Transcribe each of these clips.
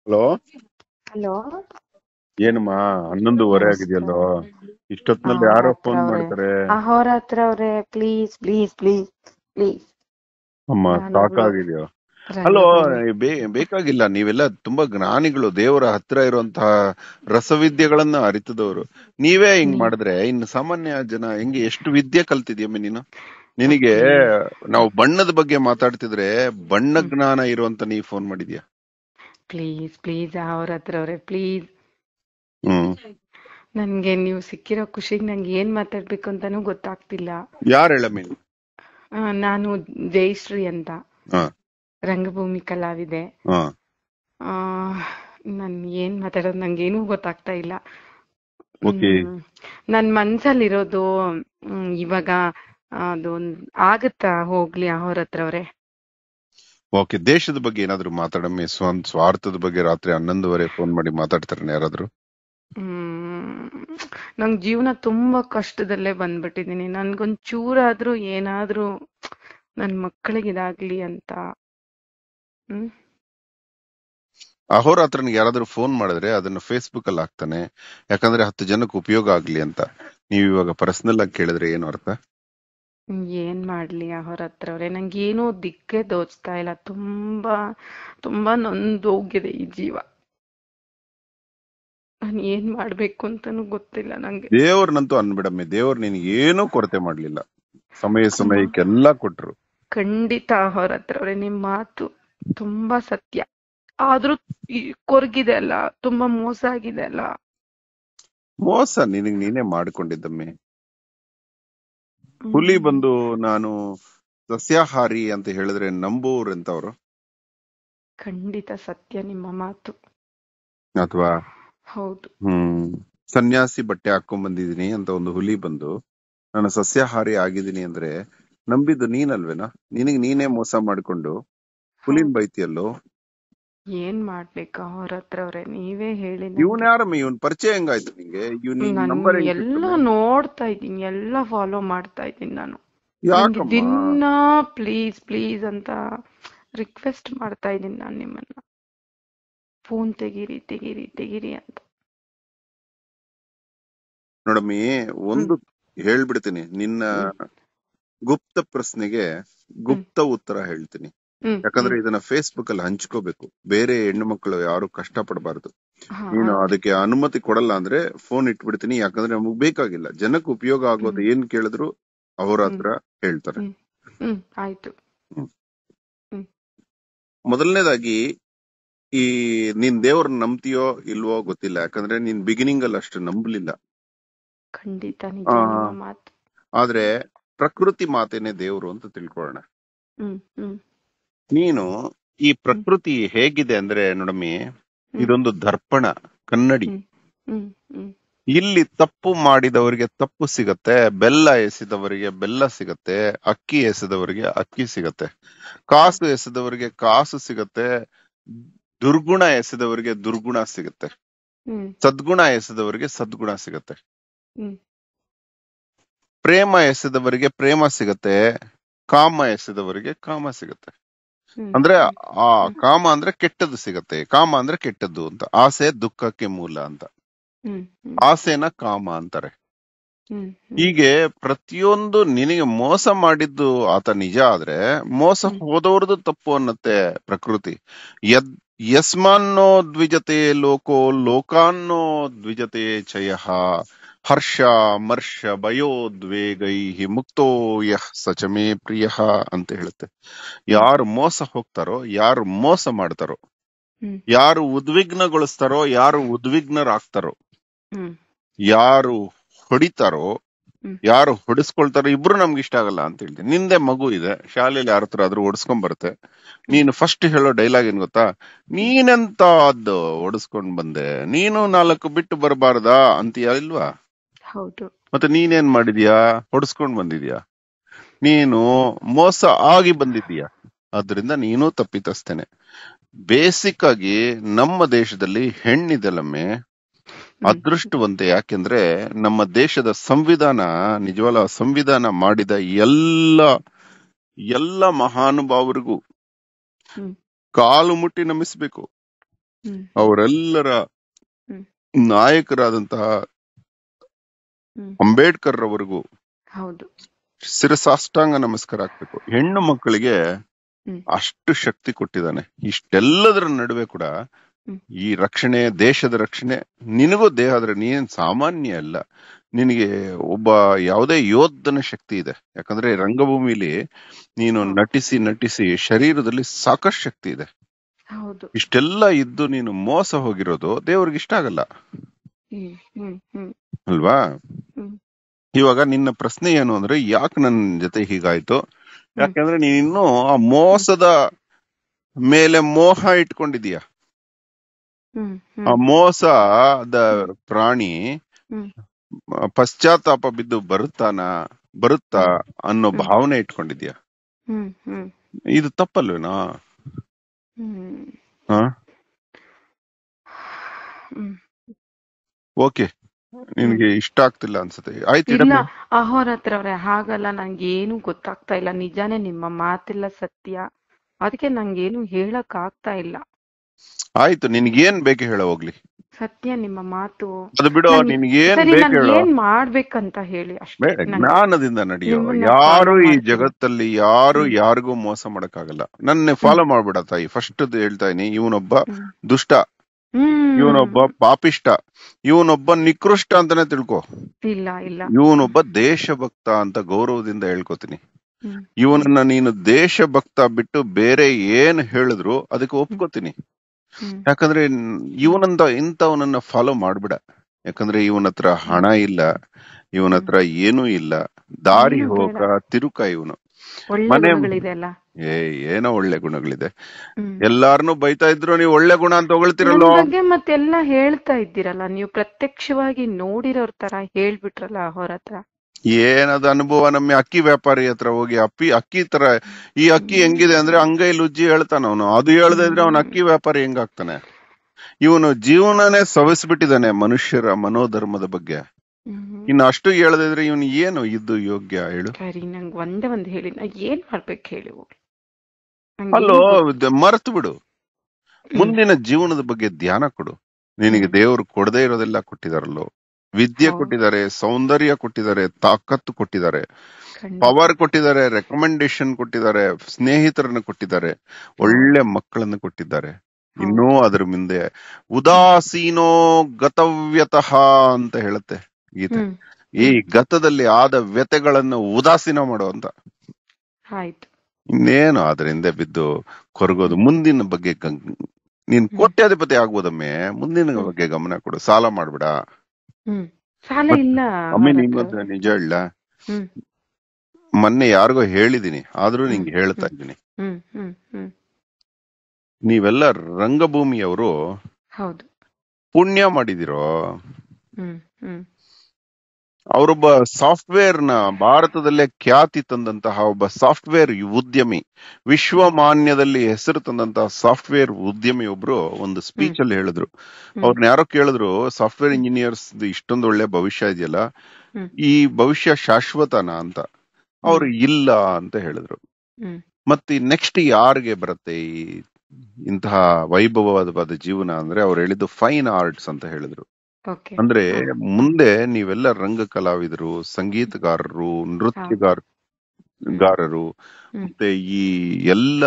Hello hello ಏನಮ್ಮ ಹನ್ನೊಂದುವರೆ ಆಗಿದೆಯಲ್ಲೋ ಇಷ್ಟೊತ್ತಿನಲ್ಲಿ ಯಾರೋ ಫೋನ್ ಮಾಡ್ತಾರೆ ಅಹೋರಾತ್ರ ಅವ್ರೆ ಪ್ಲೀಸ್ ಪ್ಲೀಸ್ ಪ್ಲೀಸ್ ಪ್ಲೀಸ್ ಅಮ್ಮ ನಾನು ಸಾಕಾಗಿದೆಯೋ ಹಲೋ ಬೇ- ಬೇಕಾಗಿಲ್ಲ ನೀವೆಲ್ಲ ತುಂಬಾ ಜ್ಞಾನಿಗಳು ದೇವರ ಹತ್ರ ಇರುವಂತಹ ರಸವಿದ್ಯೆಗಳನ್ನ ಅರಿತದವರು ನೀವೇ ಹಿಂಗ್ ಮಾಡಿದ್ರೆ ಇನ್ನು ಸಾಮಾನ್ಯ ಜನ ಹೆಂಗೆ ಎಷ್ಟು ವಿದ್ಯೆ ಕಲ್ತಿದ್ಯಮ್ಮ ನೀನು ನಿನಗೆ ನಾವು ಬಣ್ಣದ ಬಗ್ಗೆ ಮಾತಾಡ್ತಿದ್ರೆ ಬಣ್ಣ ಜ್ಞಾನ ಇರುವಂತ ನೀ ಫೋನ್ ಮಾಡಿದ್ಯಾ ಪ್ಲೀಸ್ ಪ್ಲೀಸ್ ಅಹೋರಾತ್ರ ಅವ್ರೆ ಪ್ಲೀಸ್ ಹ್ಮ್ ನನ್ಗೆ ನೀವು ಸಿಕ್ಕಿರೋ ಖುಷಿಗೆ ನಂಗೆ ಏನ್ ಮಾತಾಡ್ಬೇಕು ಅಂತಾನೂ ಗೊತ್ತಾಗ್ತಿಲ್ಲ ಯಾರು ಹೇಳಮ್ಮ ನೀನು? ಆ, ನಾನು ಜಯಶ್ರೀ ಅಂತ ಹಾ ರಂಗಭೂಮಿ ಕಲಾವಿದೆ ಹಾ ಆ ನನ್ ಏನ್ ಮಾತಾಡೋದು ನಂಗೇನೂ ಗೊತ್ತಾಗ್ತಾ ಇಲ್ಲ ಓಕೆ ಹ್ಮ್. ನನ್ ಮನ್ಸಲ್ಲಿರೋದು ಹ್ಮ್, ಇವಾಗ ಅದು ಆಗತ್ತಾ ಹೋಗ್ಲಿ ಅಹೋರಾತ್ರ ಅವ್ರೆ ಓಕೆ ದೇಶದ ಬಗ್ಗೆ ಏನಾದ್ರು ಮಾತಾಡಮ್ಮೆ ಸ್ವಂತ ಸ್ವಾರ್ಥದ ಬಗ್ಗೆ ರಾತ್ರಿ ಹನ್ನೊಂದುವರೆ ಫೋನ್ ಮಾಡಿ ಮಾತಾಡ್ತಾರೆ ಯಾರಾದ್ರು ಹ್ಮ್ ನಂಗ್ ಜೀವನ ತುಂಬಾ ಕಷ್ಟದಲ್ಲೇ ಬಂದ್ಬಿಟ್ಟಿದೀನಿ ನನ್ಗೊಂದ್ ಚೂರಾದ್ರೂ ಏನಾದ್ರೂ ನನ್ ಮಕ್ಕಳಿಗೆ ಇದಾಗ್ಲಿ ಅಂತ ಹ್ಮ್ ಅಹೋರಾತ್ರನಿಗೆ ಯಾರಾದ್ರೂ ಫೋನ್ ಮಾಡಿದ್ರೆ ಅದನ್ನ ಫೇಸ್ಬುಕ್ ಅಲ್ಲಿ ಹಾಕ್ತಾನೆ ಯಾಕಂದ್ರೆ ಹತ್ತು ಜನಕ್ಕೆ ಉಪಯೋಗ ಆಗ್ಲಿ ಅಂತ ನೀವ್ ಇವಾಗ ಪರ್ಸನಲ್ ಆಗಿ ಕೇಳಿದ್ರೆ ಏನು ಅರ್ಥ ಏನ್ ಮಾಡ್ಲಿ ಅವ್ರ ಹತ್ರ ಅವ್ರೆ ನಂಗೇನೂ ದಿಕ್ಕೇ ದೋಚ್ತಾ ಇಲ್ಲ ತುಂಬಾ ತುಂಬಾ ನೊಂದೋಗಿದೆ ಈ ಜೀವ ನಾನ್ ಏನ್ ಮಾಡ್ಬೇಕು ಅಂತಾನೂ ಗೊತ್ತಿಲ್ಲ ನಂಗೆ ದೇವ್ರನ್ನಂತೂ ಅನ್ಬಿಡಮ್ಮೆ ದೇವ್ರು ನಿನ್ಗೆ ಏನೂ ಕೊರತೆ ಮಾಡ್ಲಿಲ್ಲ ಸಮಯ ಸಮಯಕ್ಕೆಲ್ಲ ಕೊಟ್ರು ಖಂಡಿತ ಅವ್ರ ಹತ್ರ ಅವ್ರೆ ನಿಮ್ ಮಾತು ತುಂಬಾ ಸತ್ಯ ಆದ್ರೂ ಈ ಕೊರ್ಗಿದೆ ಅಲ್ಲ ತುಂಬಾ ಮೋಸ ಆಗಿದೆ ಅಲ್ಲ ಮೋಸ ನಿನಗ್ ನೀನೇ ಮಾಡ್ಕೊಂಡಿದ್ದಮ್ಮೆ ಹುಲಿ ಬಂದು ನಾನು ಸಸ್ಯಾಹಾರಿ ಅಂತ ಹೇಳಿದ್ರೆ ನಂಬೂರ್ ಅಂತವ್ರು ಖಂಡಿತ ಸತ್ಯ ನಿಮ್ಮ ಮಾತು ಅಥವಾ ಹೌದು ಹ್ಮ್ ಸನ್ಯಾಸಿ ಬಟ್ಟೆ ಹಾಕೊಂಡ್ ಬಂದಿದೀನಿ ಅಂತ ಒಂದು ಹುಲಿ ಬಂದು ನಾನು ಸಸ್ಯಾಹಾರಿ ಆಗಿದ್ದೀನಿ ಅಂದ್ರೆ ನಂಬಿದ್ದು ನೀನಲ್ವೇನಾ ನಿನಗ್ ನೀನೇ ಮೋಸ ಮಾಡ್ಕೊಂಡು ಹುಲಿನ್ ಹೌದು. ಬೈತಿಯಲ್ಲೋ ಏನ್ ಮಾಡ್ಬೇಕು ಅವ್ರ ಹತ್ರ ಅವ್ರೆ ನೀವೇ ಹೇಳಿ ಇವನ್ ಯಾರಮ್ಮ ಇವನ್ ಪರಿಚಯ ಹೆಂಗಾಯ್ತು ನಿಂಗೆ ಇವ್ನ ನಾನು ನಂಬರ್ ಎಲ್ಲ ನೋಡ್ತಾ ಇದ್ದೀನಿ ಎಲ್ಲ ಫಾಲೋ ಮಾಡ್ತಾ ಇದ್ದೀನಿ ನಾನು ನಂಗೆ ಯಾಕಮ್ಮ ದಿನ ಪ್ಲೀಸ್ ಪ್ಲೀಸ್ ಅಂತ ರಿಕ್ವೆಸ್ಟ್ ಮಾಡ್ತಾ ಇದ್ದೀನಿ ನಾನು ನಿಮ್ಮನ್ನ ಫೋನ್ ತೆಗೀರಿ ತೆಗೀರಿ ತೆಗೀರಿ ಅಂತ ನೋಡಮ್ಮಿ ಒಂದು ಹೇಳ್ಬಿಡ್ತೀನಿ ನಿನ್ನ ಗುಪ್ತ ಪ್ರಶ್ನೆಗೆ ಗುಪ್ತ ಉತ್ತರ ಹೇಳ್ತೀನಿ ಹ್ಮ್ ಯಾಕಂದ್ರೆ ಇದನ್ನ ಫೇಸ್ಬುಕ್ ಅಲ್ಲಿ ಹಂಚ್ಕೋಬೇಕು ಬೇರೆ ಹೆಣ್ಣು ಮಕ್ಕಳು ಯಾರು ಕಷ್ಟ ಪಡಬಾರ್ದು ಹಾ, ನೀನು ಹಾ. ಅದಕ್ಕೆ ಅನುಮತಿ ಕೊಡಲ್ಲ ಅಂದ್ರೆ ಫೋನ್ ಇಟ್ಬಿಡ್ತೀನಿ ಯಾಕಂದ್ರೆ ನಮಗ್ ಬೇಕಾಗಿಲ್ಲ ಜನಕ್ಕೆ ಉಪಯೋಗ ಆಗೋದು ಏನ್ ಕೇಳಿದ್ರು ಅವ್ರ ಹತ್ರ ಹೇಳ್ತಾರೆ ಹ್ಮ್ ಹ್ಮ್ ಆಯ್ತು ಮೊದಲನೇದಾಗಿ ಈ ನೀನ್ ದೇವ್ರನ್ನ ನಂಬ್ತೀಯೋ ಇಲ್ವೋ ಗೊತ್ತಿಲ್ಲ ಯಾಕಂದ್ರೆ ನೀನ್ ಬಿಗಿನಿಂಗ್ ಅಲ್ಲಿ ಅಷ್ಟು ನಂಬಲಿಲ್ಲ ಖಂಡಿತ ನಿಜ ಆ. ನಿಮ್ಮ ಮಾತು ಆದ್ರೆ ಪ್ರಕೃತಿ ಮಾತೇನೆ ದೇವ್ರು ಅಂತ ತಿಳ್ಕೊಳ್ಳೋಣ ಹ್ಮ್ ಹ್ಮ್ ನೀನು ಈ ಪ್ರಕೃತಿ ಹೇಗಿದೆ ಅಂದ್ರೆ ನೋಡಮ್ಮಿ ಇದೊಂದು ದರ್ಪಣ ಕನ್ನಡಿ ಹ್ಮ್ ಹ್ಮ್ ಹ್ಮ್ ಇಲ್ಲಿ ತಪ್ಪು ಮಾಡಿದವರಿಗೆ ತಪ್ಪು ಸಿಗತ್ತೆ ಬೆಲ್ಲ ಎಸೆದವರಿಗೆ ಬೆಲ್ಲ ಸಿಗತ್ತೆ ಅಕ್ಕಿ ಎಸೆದವರಿಗೆ ಅಕ್ಕಿ ಸಿಗತ್ತೆ ಕಾಸು ಎಸೆದವರಿಗೆ ಕಾಸು ಸಿಗತ್ತೆ ದುರ್ಗುಣ ಎಸೆದವರಿಗೆ ದುರ್ಗುಣ ಸಿಗತ್ತೆ ಹ್ಮ್ ಸದ್ಗುಣ ಎಸೆದವರಿಗೆ ಸದ್ಗುಣ ಸಿಗತ್ತೆ ಹ್ಮ್ ಪ್ರೇಮ ಎಸೆದವರಿಗೆ ಪ್ರೇಮ ಸಿಗತ್ತೆ ಕಾಮ ಎಸೆದವರಿಗೆ ಕಾಮ ಸಿಗತ್ತೆ ಹ್ಮ್ ಅಂದ್ರೆ ಆ ಕಾಮ ಅಂದ್ರೆ ಕೆಟ್ಟದ್ದು ಸಿಗತ್ತೆ ಕಾಮ ಅಂದ್ರೆ ಕೆಟ್ಟದ್ದು ಅಂತ ಆಸೆ ದುಃಖಕ್ಕೆ ಮೂಲ ಅಂತ ಹ್ಮ್ ಹ್ಮ್ ಆಸೆನ ಕಾಮ ಅಂತಾರೆ ಹ್ಮ್ ಹೀಗೆ ಪ್ರತಿಯೊಂದು ನಿನಗೆ ಮೋಸ ಮಾಡಿದ್ದು ಆತ ನಿಜ ಆದ್ರೆ ಮೋಸ ಹೋದವ್ರದ್ದು ತಪ್ಪು ಅನ್ನತ್ತೆ ಪ್ರಕೃತಿ ಯದ್ ಯಸ್ಮಾನ್ನೋ ದ್ವಿಜತೆ ಲೋಕೋ ಲೋಕಾನ್ನೋ ದ್ವಿಜತೆ ಚಯ ಹರ್ಷ ಮರ್ಷ ಭಯೋದ್ವೇಗೈ ಮುಕ್ತೋ ಯಃ ಸಚಮೇ ಪ್ರಿಯ ಅಂತ ಹೇಳುತ್ತೆ ಯಾರು ಮೋಸ ಹೋಗ್ತಾರೋ ಯಾರು ಮೋಸ ಮಾಡ್ತಾರೋ ಹ್ಮ್ ಯಾರು ಉದ್ವಿಗ್ನಗೊಳಿಸ್ತಾರೋ ಯಾರು ಉದ್ವಿಗ್ನರಾಗ್ತಾರೋ ಹ್ಮ್ ಯಾರು ಹೊಡಿತಾರೋ ಹ್ಮ್. ಯಾರು ಹೊಡಿಸ್ಕೊಳ್ತಾರೋ ಇಬ್ರು ನಮ್ಗೆ ಇಷ್ಟ ಆಗಲ್ಲ ಅಂತ ಹೇಳ್ತೀನಿ ನಿಂದೆ ಮಗು ಇದೆ ಶಾಲೆಯಲ್ಲಿ ಯಾರ ಹತ್ರ ಆದ್ರೂ ಓಡಿಸ್ಕೊಂಡ್ ಬರುತ್ತೆ ನೀನು ಫಸ್ಟ್ ಹೇಳೋ ಡೈಲಾಗ್ ಏನ್ ಗೊತ್ತಾ ನೀನೆಂತ ಅದ್ದು ಓಡಿಸ್ಕೊಂಡ್ ಬಂದೆ ನೀನು ನಾಲ್ಕು ಬಿಟ್ಟು ಬರಬಾರ್ದಾ ಅಂತೀಯ ಇಲ್ವಾ ಹೌದು ಮತ್ತೆ ನೀನೇನ್ ಮಾಡಿದ್ಯಾ ಹೊಡಿಸ್ಕೊಂಡ್ ಬಂದಿದ್ಯಾ ನೀನು ಮೋಸ ಆಗಿ ಬಂದಿದ್ದೀಯ ಆದ್ರಿಂದ ನೀನು ತಪ್ಪಿತಸ್ತೇನೆ ಬೇಸಿಕ್ ಆಗಿ ನಮ್ಮ ದೇಶದಲ್ಲಿ ಹೆಣ್ಣಿದೆಲ್ಲಮ್ಮೆ ಅದೃಷ್ಟವಂತೆ ಯಾಕೆಂದ್ರೆ ನಮ್ಮ ದೇಶದ ಸಂವಿಧಾನ ನಿಜವಾದ ಸಂವಿಧಾನ ಮಾಡಿದ ಎಲ್ಲ ಎಲ್ಲ ಮಹಾನುಭಾವರಿಗೂ ಹ್ಮ್ ಕಾಲು ಮುಟ್ಟಿ ನಮಿಸ್ಬೇಕು ಹ್ಮ್ ಅವರೆಲ್ಲರ ಹ್ಮ್. ನಾಯಕರಾದಂತಹ ಹ್ಮ್ ಅಂಬೇಡ್ಕರ್ ರವರೆಗೂ ಹೌದು ಶಿರಸಾಷ್ಟಾಂಗ ನಮಸ್ಕಾರ ಹಾಕ್ಬೇಕು ಹೆಣ್ಣು ಮಕ್ಕಳಿಗೆ ಹ್ಮ್. ಅಷ್ಟು ಶಕ್ತಿ ಕೊಟ್ಟಿದ್ದಾನೆ ಇಷ್ಟೆಲ್ಲದರ ನಡುವೆ ಕೂಡ ಹ್ಮ್. ಈ ರಕ್ಷಣೆ ದೇಶದ ರಕ್ಷಣೆ ನಿನಗೂ ದೇಹ ಆದ್ರೆ ನೀನ್ ಸಾಮಾನ್ಯ ಅಲ್ಲ ನಿನಗೆ ಒಬ್ಬ ಯಾವುದೇ ಯೋಧನ ಶಕ್ತಿ ಇದೆ ಯಾಕಂದ್ರೆ ರಂಗಭೂಮಿಲಿ ನೀನು ಹೌದು. ನಟಿಸಿ ನಟಿಸಿ ಶರೀರದಲ್ಲಿ ಸಾಕಷ್ಟು ಶಕ್ತಿ ಇದೆ ಹೌದು ಇಷ್ಟೆಲ್ಲ ಇದ್ದು ನೀನು ಮೋಸ ಹೋಗಿರೋದು ದೇವ್ರಿಗೆ ಇಷ್ಟ ಆಗಲ್ಲ ಹ್ಮ್ ಹ್ಮ್ ಹ್ಮ್ ಅಲ್ವಾ ಹ್ಮ್. ಇವಾಗ ನಿನ್ನ ಪ್ರಶ್ನೆ ಏನು ಅಂದ್ರೆ ಯಾಕೆ ನನ್ನ ಜೊತೆ ಹೀಗಾಯ್ತು ಯಾಕಂದ್ರೆ ನೀನ್ ಇನ್ನೂ ಆ ಮೋಸದ ಮೇಲೆ ಮೋಹ ಇಟ್ಕೊಂಡಿದೀಯ ಹ್ಮ್ ಆ ಹ್ಮ್ ಮೋಸದ ಪ್ರಾಣಿ ಹ್ಮ್. ಪಶ್ಚಾತ್ತಾಪ ಬಿದ್ದು ಬರುತ್ತಾನ ಬರುತ್ತಾ ಅನ್ನೋ ಹ್ಮ್. ಭಾವನೆ ಇಟ್ಕೊಂಡಿದ್ಯಾ ಹ್ಮ್ ಹ್ಮ್ ಇದು ತಪ್ಪಲ್ವೇನಾ ಹ್ಮ್ ಹಾ ಹ್ಮ್ ಓಕೆ ನಿನ್ಗೆ ಇಷ್ಟ ಆಗ್ತಿಲ್ಲ ಅನ್ಸುತ್ತೆ ಆಯ್ತು ಇಲ್ಲ ಇಡಮ್ಮ. ಅಹೋರಾತ್ರ ಅವ್ರೆ ಹಾಗಲ್ಲ ನಂಗೆ ಏನು ಗೊತ್ತಾಗ್ತಾ ಇಲ್ಲ ನಿಜಾನೇ ನಿಮ್ಮ ಮಾತೆಲ್ಲ ಸತ್ಯ ಅದಕ್ಕೆ ನಂಗೇನು ಹೇಳಕ್ ಆಗ್ತಾ ಇಲ್ಲ ಆಯ್ತು ನಿನ್ಗೇನ್ ಬೇಕು ಹೇಳ ಹೋಗ್ಲಿ ಸತ್ಯ ನಿಮ್ಮ ಮಾತು ಅದು ಬಿಡು ನನ್- ನಿನ್ಗೇನ್ ಸರಿ ಬೇಕು ನನ್ ಹೇಳು ಏನ್ ಮಾಡ್ಬೇಕಂತ ಹೇಳಿ ಅಷ್ಟೇ ಬೇಡ ನಂಗೆ ಜ್ಞಾನದಿಂದ ನಡೆಯೋ ನಿಮ್ಮನ್ನ ಯಾರು follow ಈ ಮಾಡ್ತೀನಿ. ಜಗತ್ತಲ್ಲಿ ಯಾರು ಹ್ಮ್. ಯಾರಿಗೂ ಮೋಸ ಮಾಡಕ್ಕಾಗಲ್ಲ ನನ್ನ ಫಾಲೋ ಮಾಡ್ಬಿಡ ತಾಯಿ ಫಸ್ಟ್ ಹೇಳ್ತಾ ಇದೀನಿ ಇವನೊಬ್ಬ ಹ್ಮ್. ದುಷ್ಟ ಹ್ಮ್ ಇವನೊಬ್ಬ ಪಾಪಿಷ್ಟ ಇವನೊಬ್ಬ ನಿಕೃಷ್ಟ ಅಂತಾನೆ ತಿಳ್ಕೊ ಇಲ್ಲ ಇಲ್ಲ ಇವನೊಬ್ಬ ದೇಶಭಕ್ತ ಅಂತ ಗೌರವದಿಂದ ಹೇಳ್ಕೊತೀನಿ ಹ್ಮ್. ಇವನನ್ನ ನೀನು ದೇಶಭಕ್ತ ಬಿಟ್ಟು ಬೇರೆ ಏನ್ ಹೇಳಿದ್ರು ಅದಕ್ಕೆ ಒಪ್ಕೋತೀನಿ ಹ್ಮ್. ಯಾಕಂದ್ರೆ ಇವನಂತ ಇಂಥವನನ್ನ ಫಾಲೋ ಮಾಡ್ಬಿಡ ಯಾಕಂದ್ರೆ ಇವನ ಹತ್ರ ಹಣ ಇಲ್ಲ ಇವನ ಹತ್ರ ಏನೂ ಇಲ್ಲ ದಾರಿ ಏನು ಹೋಗ ಬೇಡ. ತಿರುಕ ಇವನು ಒಳ್ಳೆ ಮನೆ- ಗುಣಗಳಿದೆ ಅಲ್ಲ ಏ ಏನೋ ಒಳ್ಳೆ ಗುಣಗಳಿದೆ ಹ್ಮ್. ಎಲ್ಲಾರನು ಬೈತಾ ಇದ್ರು ನೀವು ಒಳ್ಳೆ ಗುಣ ಅಂತ ನನ್ ಹೊಗಳ್ತಿರಲ್ಲೋ ಬಗ್ಗೆ ಮತ್ತೆಲ್ಲ ಹೇಳ್ತಾ ಇದ್ದೀರಲ್ಲ ನೀವು ಪ್ರತ್ಯಕ್ಷವಾಗಿ ನೋಡಿರೋರ್ ತರ ಹೇಳ್ಬಿಟ್ರಲ್ಲ ಅವ್ರ ಹತ್ರ ಏನದ ಅನುಭವ ನಮ್ಮ ಅಕ್ಕಿ ವ್ಯಾಪಾರಿ ಹತ್ರ ಹೋಗಿ ಅಪ್ಪಿ ಅಕ್ಕಿ ತರ ಈ ಅಕ್ಕಿ ಹೆಂಗಿದೆ ಅಂದ್ರೆ ಅಂಗೈಲಿ ಉಜ್ಜಿ ಹೇಳ್ತಾನ ಅವನು ಅದು ಹೇಳ್ದೆ ಇದ್ರೆ ಅವನ ಅಕ್ಕಿ ವ್ಯಾಪಾರಿ ಹೆಂಗಾಗ್ತಾನೆ ಇವನು ಜೀವನನೇ ಸವಿಸ್ಬಿಟ್ಟಿದ್ದಾನೆ ಮನುಷ್ಯರ ಮನೋಧರ್ಮದ ಬಗ್ಗೆ ಹ್ಮ್. ಇನ್ನು ಅಷ್ಟು ಹೇಳದೇ ಇದ್ರೆ ಇವನು ಏನು ಇದ್ದು ಯೋಗ್ಯ ಹೇಳು ಸರಿ ನಂಗ್ ಒಂದೇ ಒಂದ್ ಹೇಳಿ ನಾ ಏನ್ ಮಾಡ್ಬೇಕು ಹೇಳಿ ಹೋಗ್ಲಿ ನಂಗ್ ಅಲ್ಲೋ ಏನು ಗೊತ್ತ- ಮರೆತು ಬಿಡು ಮುಂದಿನ ಜೀವನದ ಬಗ್ಗೆ ಧ್ಯಾನ ಕೊಡು ನಿನಗೆ ದೇವರು ಕೊಡದೇ ಇರೋದೆಲ್ಲ ಕೊಟ್ಟಿದಾರಲ್ಲೋ ವಿದ್ಯೆ ಹೌದು. ಕೊಟ್ಟಿದ್ದಾರೆ ಸೌಂದರ್ಯ ಕೊಟ್ಟಿದ್ದಾರೆ ತಾಕತ್ತು ಕೊಟ್ಟಿದ್ದಾರೆ ಖಂಡಿತ. ಪವರ್ ಕೊಟ್ಟಿದ್ದಾರೆ ರೆಕಮೆಂಡೇಶನ್ ಕೊಟ್ಟಿದ್ದಾರೆ ಸ್ನೇಹಿತರನ್ನ ಕೊಟ್ಟಿದ್ದಾರೆ ಒಳ್ಳೆ ಮಕ್ಕಳನ್ನು ಕೊಟ್ಟಿದ್ದಾರೆ ಇನ್ನೂ ಅದ್ರ ಮುಂದೆ ಉದಾಸೀನೋ ಗತವ್ಯತಃ ಅಂತ ಹೇಳುತ್ತೆ ಗೀತೆ ಹ್ಮ್ ಈ ಗತದಲ್ಲಿ ಆದ ವ್ಯತೆಗಳನ್ನು ಉದಾಸೀನ ಮಾಡುವಂತ ಆಯ್ತು ಇನ್ನೇನು ಅದ್ರ ಹಿಂದೆ ಬಿದ್ದು ಕೊರಗೋದು ಮುಂದಿನ ಬಗ್ಗೆ ಗಂ- ನೀನ್ ಕೋಟ್ಯಾಧಿಪತಿ ಆಗ್ಬೋದಮ್ಮೆ ಮುಂದಿನ ಹ್ಮ್. ಬಗ್ಗೆ ಗಮನ ಕೊಡು ಸಾಲ ಮಾಡ್ಬಿಡ ಹ್ಮ್ ಸಾಲ ಮತ್- ಇಲ್ಲ ಅಮ್ಮೆ ಅವ್ರ ನಿಂಗೊಂದು ಹತ್ರ. ನಿಜ ಹೇಳ ಹ್ಮ್ ಮೊನ್ನೆ ಯಾರಿಗೋ ಹೇಳಿದೀನಿ ಆದ್ರೂ ಹ್ಮ್. ನಿಂಗೆ ಹೇಳ್ತಾ ಇದ್ದೀನಿ ಹ್ಮ್ ಹ್ಮ್ ಹ್ಮ್ ನೀವೆಲ್ಲ ರಂಗಭೂಮಿಯವರು ಹೌದು ಪುಣ್ಯ ಮಾಡಿದಿರೋ ಹ್ಮ್ ಹ್ಮ್ ಅವರೊಬ್ಬ ಸಾಫ್ಟ್ವೇರ್ ನ ಭಾರತದಲ್ಲೇ ಖ್ಯಾತಿ ತಂದಂತಹ ಒಬ್ಬ ಸಾಫ್ಟ್ವೇರ್ ಉದ್ಯಮಿ ವಿಶ್ವಮಾನ್ಯದಲ್ಲಿ ಹೆಸರು ತಂದಂತಹ ಸಾಫ್ಟ್ವೇರ್ ಉದ್ಯಮಿ ಒಬ್ರು ಒಂದು ಸ್ಪೀಚ್ ಅಲ್ಲಿ ಹೇಳಿದ್ರು ಹ್ಮ್. ಅವ್ರನ್ನ ಯಾರೋ ಕೇಳಿದ್ರು ಸಾಫ್ಟ್ವೇರ್ ಇಂಜಿನಿಯರ್ಸ್ ಇಷ್ಟೊಂದು ಒಳ್ಳೆ ಭವಿಷ್ಯ ಇದೆಯಲ್ಲ ಹ್ಮ್. ಈ ಭವಿಷ್ಯ ಶಾಶ್ವತನಾ ಅಂತ ಅವ್ರು ಇಲ್ಲ ಅಂತ ಹೇಳಿದ್ರು ಹ್ಮ್ ಮತ್ತೆ ನೆಕ್ಸ್ಟ್ ಯಾರಿಗೆ ಬರುತ್ತೆ ಈ ಇಂತಹ ವೈಭವವಾದ ಜೀವನ ಅಂದ್ರೆ ಅವ್ರು ಹೇಳಿದ್ದು ಫೈನ್ ಆರ್ಟ್ಸ್ ಅಂತ ಹೇಳಿದ್ರು ಓಕೆ ಅಂದ್ರೆ ಮುಂದೆ ನೀವೆಲ್ಲ ರಂಗ ಕಲಾವಿದರು ಸಂಗೀತಗಾರರು ನೃತ್ಯಗಾರ ಗಾರರು ಹ್ಮ್. ಮತ್ತೆ ಈ ಎಲ್ಲ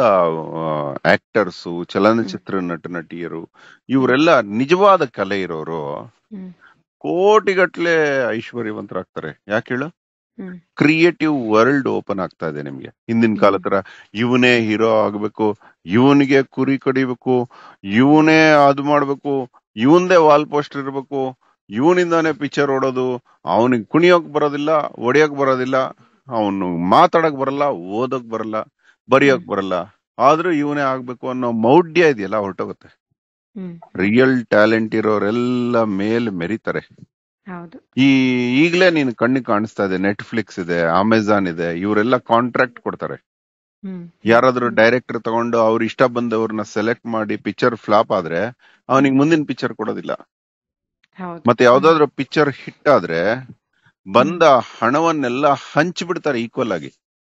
ಆಕ್ಟರ್ಸು ಚಲನಚಿತ್ರ ನಟ ನಟಿಯರು ಇವರೆಲ್ಲ ನಿಜವಾದ ಕಲೆ ಇರೋರು ಹ್ಮ್ ಕೋಟಿಗಟ್ಲೆ ಐಶ್ವರ್ಯವಂತರಾಗ್ತಾರೆ ಯಾಕೆ ಹೇಳು ಹ್ಮ್ ಕ್ರಿಯೇಟಿವ್ ವರ್ಲ್ಡ್ ಓಪನ್ ಆಗ್ತಾ ಇದೆ ನಿಮ್ಗೆ ಹಿಂದಿನ ಕಾಲ ತರ ಇವನೇ ಹೀರೋ ಆಗ್ಬೇಕು ಇವನಿಗೆ ಕುರಿ ಕಡಿಬೇಕು ಇವನೇ ಅದು ಮಾಡ್ಬೇಕು ಇವಂದೇ ವಾಲ್ ಪೋಸ್ಟರ್ ಇರ್ಬೇಕು ಇವನಿಂದಾನೇ ಪಿಕ್ಚರ್ ಓಡೋದು ಅವನಿಗೆ ಕುಣಿಯೋಕ್ ಬರೋದಿಲ್ಲ ಹೊಡಿಯೋಕ್ ಬರೋದಿಲ್ಲ ಅವನು ಮಾತಾಡಕ್ ಬರಲ್ಲ ಓದೋಕ್ ಬರಲ್ಲ ಬರೆಯೋಕ್ ಬರಲ್ಲ ಆದ್ರೂ ಇವನೇ ಆಗ್ಬೇಕು ಅನ್ನೋ ಮೌಢ್ಯ ಇದೆಯಲ್ಲ ಹೊರಟೋಗುತ್ತೆ ಹ್ಮ್ ರಿಯಲ್ ಟ್ಯಾಲೆಂಟ್ ಇರೋರೆಲ್ಲ ಮೇಲ್ ಮೆರಿತಾರೆ ಹೌದು ಈ ಈಗ್ಲೇ ನೀನ್ ಕಣ್ಣಿಗೆ ಕಾಣಿಸ್ತಾ ಇದೆ ನೆಟ್ಫ್ಲಿಕ್ಸ್ ಇದೆ ಅಮೆಜಾನ್ ಇದೆ ಇವರೆಲ್ಲ ಕಾಂಟ್ರಾಕ್ಟ್ ಕೊಡ್ತಾರೆ ಹ್ಮ್ ಯಾರಾದ್ರೂ ಡೈರೆಕ್ಟರ್ ತಗೊಂಡು ಅವ್ರ ಇಷ್ಟ ಬಂದವ್ರನ್ನ ಸೆಲೆಕ್ಟ್ ಮಾಡಿ ಪಿಕ್ಚರ್ ಫ್ಲಾಪ್ ಆದ್ರೆ ಅವನಿಗೆ ಮುಂದಿನ ಪಿಕ್ಚರ್ ಕೊಡೋದಿಲ್ಲ ಹೌದು ಮತ್ತೆ ಯಾವ್ದಾದ್ರು ಪಿಕ್ಚರ್ ಹಿಟ್ ಆದ್ರೆ ಬಂದ ಹಣವನ್ನೆಲ್ಲ ಹಂಚ್ಬಿಡ್ತಾರೆ ಈಕ್ವಲ್ ಆಗಿ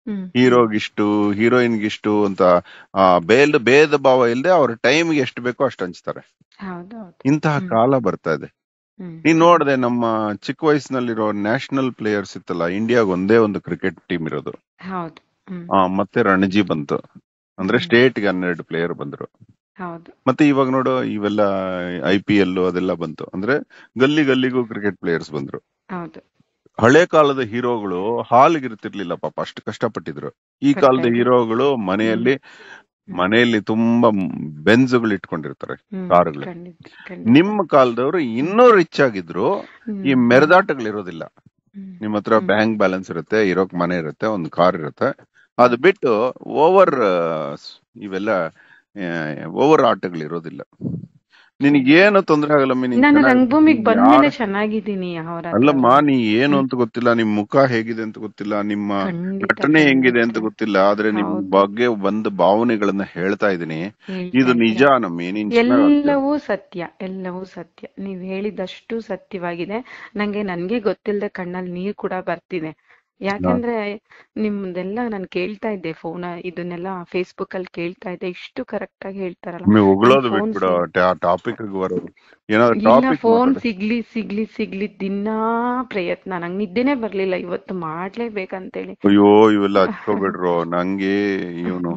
ಹ್ಮ್ ಹೀರೋಗಿಷ್ಟು ಹೀರೋಯಿನ್ಗಿಷ್ಟು ಅಂತ ಆ ಬೇಲ್ ಭೇದ ಭಾವ ಇಲ್ಲದೆ ಅವ್ರ ಟೈಮ್ಗೆ ಎಷ್ಟು ಬೇಕೋ ಅಷ್ಟು ಹಂಚ್ತಾರೆ ಹೌದು ಹೌದು ಇಂತಹ ಹ್ಮ್. ಕಾಲ ಬರ್ತಾ ಇದೆ ಹ್ಮ್ ನೀನ್ ನೋಡ್ದೆ ನಮ್ಮ ಚಿಕ್ಕ ವಯಸ್ಸಿನಲ್ಲಿರೋ ನ್ಯಾಷನಲ್ ಪ್ಲೇಯರ್ಸ್ ಇತ್ತಲ್ಲ ಇಂಡಿಯಾಗ ಒಂದೇ ಒಂದು ಕ್ರಿಕೆಟ್ ಟೀಮ್ ಇರೋದು ಹೌದು ಹ್ಮ್ ಆ, ಮತ್ತೆ ರಣಜಿ ಬಂತು ಅಂದ್ರೆ ಹ್ಮ್. ಸ್ಟೇಟ್ ಗೆ ಹನ್ನೆರಡು ಪ್ಲೇಯರ್ ಬಂದ್ರು ಹೌದು ಮತ್ತೆ ಇವಾಗ ನೋಡು ಇವೆಲ್ಲ ಐ ಪಿ ಎಲ್ ಅದೆಲ್ಲ ಬಂತು ಅಂದ್ರೆ ಗಲ್ಲಿ ಗಲ್ಲಿಗೂ ಕ್ರಿಕೆಟ್ ಪ್ಲೇಯರ್ಸ್ ಬಂದ್ರು ಹೌದು ಹಳೆ ಕಾಲದ ಹೀರೋಗಳು ಹಾಲ್ಗೆ ಇರ್ತಿರ್ಲಿಲ್ಲ ಪಾಪ ಅಷ್ಟು ಕಷ್ಟಪಟ್ಟಿದ್ರು ಈ ಕಾಲದ ಕರೆಕ್ಟಾಗಿ. ಹೀರೋಗಳು ಮನೆಯಲ್ಲಿ ಹ್ಮ್. ಮನೆಯಲ್ಲಿ ತುಂಬಾ ಬೆನ್ಸ್ಗಳು ಇಟ್ಕೊಂಡಿರ್ತಾರೆ ಹ್ಮ್ ಕಾರುಗಳು. ಖಂಡಿತ ಖಂಡಿತ ನಿಮ್ಮ ಕಾಲದವರು ಇನ್ನೂ ರಿಚ್ ಆಗಿದ್ರು ಈ ಹ್ಮ್. ಮೆರೆದಾಟಗಳಿರೋದಿಲ್ಲ ಹ್ಮ್. ನಿಮ್ ಹತ್ರ ಹ್ಮ್. ಬ್ಯಾಂಕ್ ಬ್ಯಾಲೆನ್ಸ್ ಇರುತ್ತೆ ಇರೋಕ್ ಮನೆ ಇರುತ್ತೆ ಒಂದು ಕಾರ್ ಇರುತ್ತೆ ಅದು ಬಿಟ್ಟು ಓವರ್ ಇವೆಲ್ಲ ಓವರ್ ಆಟಗಳು ಇರೋದಿಲ್ಲ ನಿನಗೇನು ತೊಂದ್ರೆ ಆಗಲ್ಲಮ್ಮ ನೀನ್ ನಾನು ಚೆನ್ನಾಗಿ- ರಂಗಭೂಮಿಗ್ ಬಂದ್ಮೇಲೆ ಯಾರ್- ಚೆನ್ನಾಗಿದ್ದೀನಿ ಅವರ ಅಲ್ಲಮ್ಮ ನೀ ಏನು ಅಂತ ಗೊತ್ತಿಲ್ಲ ನಿಮ್ ಮುಖ ಹೇಗಿದೆ ಅಂತ ಗೊತ್ತಿಲ್ಲ ನಿಮ್ಮ ಖಂಡಿತ, ನಟನೆ ಹೆಂಗಿದೆ ಅಂತ ಖಂಡಿತ. ಗೊತ್ತಿಲ್ಲ ಆದ್ರೆ ನಿಮ್ ಹೌದು. ಬಗ್ಗೆ ಬಂದ ಭಾವನೆಗಳನ್ನ ಹೇಳ್ತಾ ಇದೀನಿ ಹೇಳ್ತಾ ಇದು ಇದ್ದೀರಾ. ನಿಜ ನಮ್ಮಿ ನೀನ್ ಚೆನ್ನಾಗ್ ಆಡ್ತೀಯ. ಎಲ್ಲವೂ ಸತ್ಯ ಎಲ್ಲವೂ ಸತ್ಯ ನೀವ್ ಹೇಳಿದಷ್ಟು ಸತ್ಯವಾಗಿದೆ ನಂಗೆ ನನ್ಗೆ ಗೊತ್ತಿಲ್ಲದೆ ಕಣ್ಣಲ್ಲಿ ನೀರ್ ಕೂಡ ಬರ್ತಿದೆ ಯಾಕಂದ್ರೆ ನಿಮ್ದೆಲ್ಲ ನಾನು ಕೇಳ್ತಾ ಇದ್ದೆ ಫೋನ್ ಇದನ್ನೆಲ್ಲ ಫೇಸ್ಬುಕ್ ಅಲ್ಲಿ ಕೇಳ್ತಾ ಇದ್ದೆ ಇಷ್ಟು ಕರೆಕ್ಟ್ ಆಗಿ ಹೇಳ್ತಾರಲ್ಲ ಒಮ್ಮೆ ಉಗುಳೋದು phone ಬಿಟ್ಬಿಡು ಟಾಪಿಕ್ ಬರೋದು ಏನಾದ್ರು ಇಲ್ಲ ಟಾಪಿಕ್ ಫೋನ್ ಸಿಗ್ಲಿ ಸಿಗ್ಲಿ ಸಿಗ್ಲಿ ದಿನಾ ಪ್ರಯತ್ನ ನಂಗೆ ನಿದ್ದೆನೆ ಬರ್ಲಿಲ್ಲ ಇವತ್ತು ಮಾಡ್ಲೇಬೇಕಂತೇಳಿ ಅಯ್ಯೋ ಇವೆಲ್ಲ ಹಚ್ಕೋಬಿಡ್ರು ನಂಗೆ ಇವನು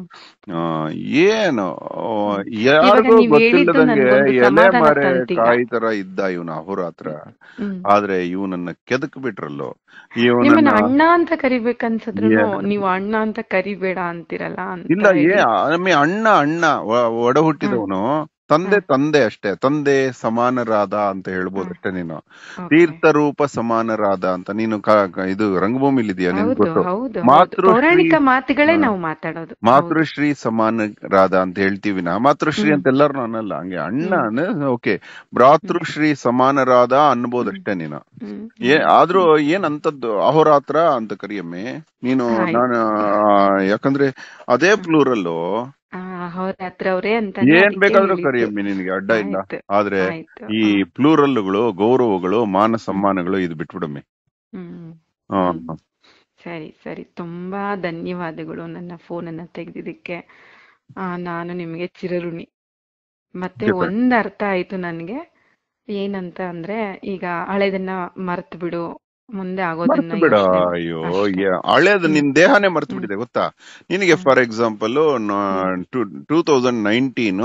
ಏನು ಆ, ಯಾರಿಗೂ ನೀವ್ ಹೇಳಿದ್ದು ಗೊತ್ತಿಲ್ಲದಂಗೆ ನನ್ಗೊಂದು ಎಲೆ ಸಮಾಧಾನ ಮರೆ ತಂತೀಗ. ಕಾಯಿ ತರ ಇದ್ದ ಇವನು ಅಹೋರಾತ್ರ ಹ್ಮ್ ಆದ್ರೆ ಇವನನ್ನ ಕೆದಕ್ ಬಿಟ್ರಲ್ಲೋ ನಿಮ್ಮನ್ನ ಇವನನ್ನ ಅಣ್ಣ ಅಂತ ಕರಿಬೇಕನ್ಸಿದ್ರು ಏನ್? ನೀವು ಅಣ್ಣ ಅಂತ ಕರಿಬೇಡ ಅಂತಿರಲ್ಲ ಅಂತ ಇಲ್ಲ ಏ ಹೇಳಿ. ನಮ್ಮಿ ಅಣ್ಣ ಅಣ್ಣ ಒ- ಒಡ ಹುಟ್ಟಿದವನು ತಂದೆ ತಂದೆ ಅಷ್ಟೇ ತಂದೆ ಸಮಾನರಾದ ಅಂತ ಹೇಳ್ಬೋದು ಅಷ್ಟೇ ನೀನು Okay. ತೀರ್ಥ ರೂಪ ಸಮಾನರಾದ ಅಂತ ನೀನು ಕ- ಕ- ಇದು ರಂಗಭೂಮಿಲಿ ಇದೆಯಾ ನಿನ್ ಹೌದು ಗೊತ್ತು ಹೌದು ಹೌದು. ಮಾತೃಶ್ರೀ- ಪೌರಾಣಿಕ ಮಾತುಗಳೇ ಹಾ. ನಾವು ಮಾತಾಡೋದು ಹೌದು. ಮಾತೃಶ್ರೀ ಸಮಾನರಾದ ಅಂತ ಹೇಳ್ತೀವಿ ನಾ ಮಾತೃಶ್ರೀ ಹ್ಮ್. ಅಂತ ಎಲ್ಲಾರು ಅನ್ನಲ್ಲ ಹಂಗೆ ಅಣ್ಣ ಓಕೆ ಭ್ರಾತೃಶ್ರೀ ಸಮಾನರಾದ ಅನ್ಬೋದಷ್ಟೇ ನೀನು ಹ್ಮ್. ಏ ಆದ್ರೂ ಏನ್ ಅಂತದ್ದು ಅಹೋರಾತ್ರ ಅಂತ ಕರಿಯಮ್ಮೆ ನೀನು ಆಯ್ತು. ನಾನು ಆ, ಯಾಕಂದ್ರೆ ಅದೇ ಪ್ಲೂರಲ್ಲು ಆ, ಅಹೋರಾತ್ರ ಅವರೇ ಅಂತ ಏನ್ ಬೇಕಾದ್ರೂ ಕರಿಯಮ್ಮೆ ನಿನಗೆ ಅಡ್ಡ ಇಲ್ಲ ಆಯ್ತು. ಆದ್ರೆ ಆಯ್ತು ಈ ಪ್ಲೂರಲ್ಗಳು ಗೌರವಗಳು ಮಾನ ಸಮ್ಮಾನಗಳು ಇದು ಬಿಟ್ಬಿಡಮ್ಮೆ ಹ್ಮ್ ಆ, ಹ್ಮ್. ಸರಿ ಸರಿ ತುಂಬಾ ಧನ್ಯವಾದಗಳು ನನ್ನ ಫೋನನ್ನ ತೆಗೆದಿದ್ದಕ್ಕೆ ಆ, ನಾನು ನಿಮಗೆ ಚಿರಋಣಿ ಮತ್ತೆ Okay, fine. ಒಂದ್ ಅರ್ಥ ಆಯ್ತು ನನ್ಗೆ ಏನಂತ ಅಂದ್ರೆ ಈಗ ಹಳೆದನ್ನ ಮರ್ತ್ ಬಿಡು ಮುಂದೆ ಆಗೋದನ್ನ ಮರ್ತು ಬಿಡ ಯೋಚ್ನೆ ಮಾಡು. ಅಯ್ಯೋ ಅಷ್ಟೇ. ಏ- ಹಳೇದು ನಿನ್ ದೇಹನೇ ಮರ್ತು ಹ್ಮ್. ಬಿಟ್ಟಿದೆ ಗೊತ್ತಾ ನಿನಗೆ for example two thousand nineteen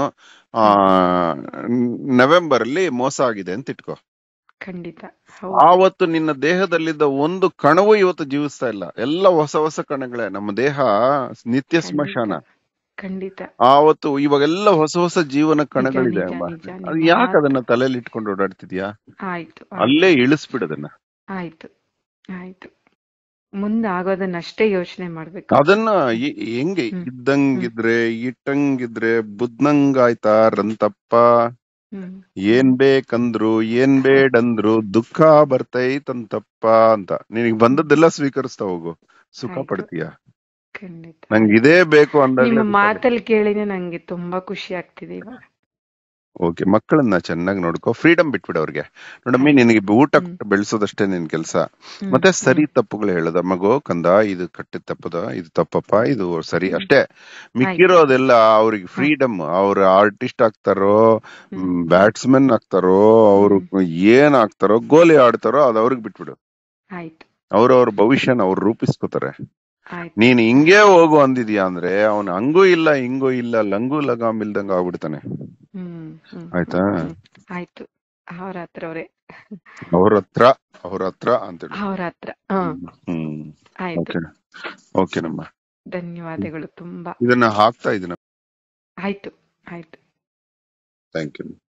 November ಅಲ್ಲಿ ಮೋಸ ಆಗಿದೆ ಅಂತ ಇಟ್ಕೋ ಖಂಡಿತ ಹೌದು ಆವತ್ತು ನಿನ್ನ ದೇಹದಲ್ಲಿದ್ದ ಒಂದು ಕಣವು ಇವತ್ತು ಜೀವಿಸ್ತಾ ಇಲ್ಲ ಎಲ್ಲ ಹೊಸ ಹೊಸ ಕಣಗಳೇ ನಮ್ಮ ದೇಹ ನಿತ್ಯ ಸ್ಮಶಾನ ಖಂಡಿತ ಆವತ್ತು ಇವಾಗೆಲ್ಲ ಹೊಸ ಹೊಸ ಜೀವನ ಕಣಗಳಿದೆ ನಿಜ, ಅಮ್ಮ. ನಿಜ, ಅದು ನಿಮ್ಮ ಯಾಕೆ ಮಾತು. ಅದನ್ನ ತಲೆಯಲ್ಲಿ ಇಟ್ಕೊಂಡು ಓಡಾಡ್ತಿದ್ಯಾ ಆಯ್ತು ಅಲ್ಲೇ ಇಳಿಸ್ಬಿಡದನ್ನ ಆಯ್ತು ಆಯ್ತು ಮುಂದೆ ಆಗೋದನ್ನಷ್ಟೇ ಯೋಚನೆ ಮಾಡ್ಬೇಕು ಅದನ್ನ ಎ- ಹೆಂಗೆ ಹ್ಮ್. ಇದ್ದಂಗಿದ್ರೆ ಇಟ್ಟಂಗಿದ್ರೆ ಬುದ್ನಂಗಾಯ್ತಾ ರಂತಪ್ಪ ಹ್ಮ್ ಏನ್ ಬೇಕಂದ್ರು ಏನ್ ಬೇಡಂದ್ರು ದುಃಖ ಬರ್ತೈತಂತಪ್ಪ ಅಂತ ನಿನಗ್ ಬಂದದ್ದೆಲ್ಲ ಸ್ವೀಕರಿಸ್ತಾ ಹೋಗು ಸುಖ ಆಯ್ತು. ಪಡ್ತೀಯ ಖಂಡಿತ ನಂಗೆ ಇದೇ ಬೇಕು ಅಂದಾಗ ನಿಮ್ಮ ಮಾತಲ್ಲಿ ಕೇಳಿನೇ ನಂಗೆ ತುಂಬಾ ಖುಷಿ ಆಗ್ತಿದೆ ಇವಾಗ ಓಕೆ ಮಕ್ಕಳನ್ನ ಚೆನ್ನಾಗಿ ನೋಡ್ಕೋ ಫ್ರೀಡಮ್ ಬಿಟ್ಬಿಡು ಅವ್ರಿಗೆ ನೋಡಮ್ಮಿ ನಿನಗೆ ಊಟ ಹ್ಮ್. ಕೊಟ್ಟು ಬೆಳೆಸೋದಷ್ಟೇ ನಿನ್ ಕೆಲ್ಸ ಹ್ಮ್, ಮತ್ತೆ ಸರಿ ಹ್ಮ್. ತಪ್ಪುಗಳು ಹೇಳದ ಮಗು ಕಂದ ಇದು ಕಟ್ಟಿದ ತಪ್ಪದ ಇದು ತಪ್ಪಪ್ಪ ಇದು ಸರಿ ಹ್ಮ್. ಅಷ್ಟೇ ಮಿಕ್ಕಿರೋದೆಲ್ಲ ಅವ್ರಿಗೆ ಫ್ರೀಡಮ್ ಅವ್ರ ಆರ್ಟಿಸ್ಟ್ ಆಗ್ತಾರೋ ಹ್ಮ್. ಬ್ಯಾಟ್ಸ್ಮನ್ ಆಗ್ತಾರೋ ಅವ್ರು ಏನ್ ಆಗ್ತಾರೋ ಗೋಲಿ ಆಡ್ತಾರೋ ಅದ್ ಅವ್ರಿಗೆ ಬಿಟ್ಬಿಡು ಆಯ್ತು ಅವ್ರವ್ರ ಭವಿಷ್ಯನ ಅವ್ರು ರೂಪಿಸ್ಕೋತಾರೆ ಆಯ್ತು ನೀನ್ ಹಿಂಗೇ ಹೋಗು ಅಂದಿದ್ಯಾ ಅಂದ್ರೆ ಅವನ್ ಹಂಗೂ ಇಲ್ಲ ಹಿಂಗೂ ಇಲ್ಲ ಲಂಗೂ ಲಗಾಮ್ ಇಲ್ದಂಗ ಆಗ್ಬಿಡ್ತಾನೆ ಹ್ಮ್ ಹ್ಮ್ ಆಯ್ತಾ? ಹ್ಮ್. ಆಯ್ತು ಅವ್ರ ಹತ್ರ ಅವ್ರೆ ಅವ್ರ ಹತ್ರ ಅವ್ರ ಹತ್ರ ಅಂತೇಳಿ ಅವ್ರ ಹತ್ರ ಹ ಹ್ಮ್ ಆಯ್ತು ಓಕೆ ಓಕೆನಮ್ಮ ಧನ್ಯವಾದಗಳು ತುಂಬಾ ಇದನ್ನ ಹಾಕ್ತಾ ಇದೀನ ಆಯ್ತು ಆಯ್ತು ಥ್ಯಾಂಕ್ ಯು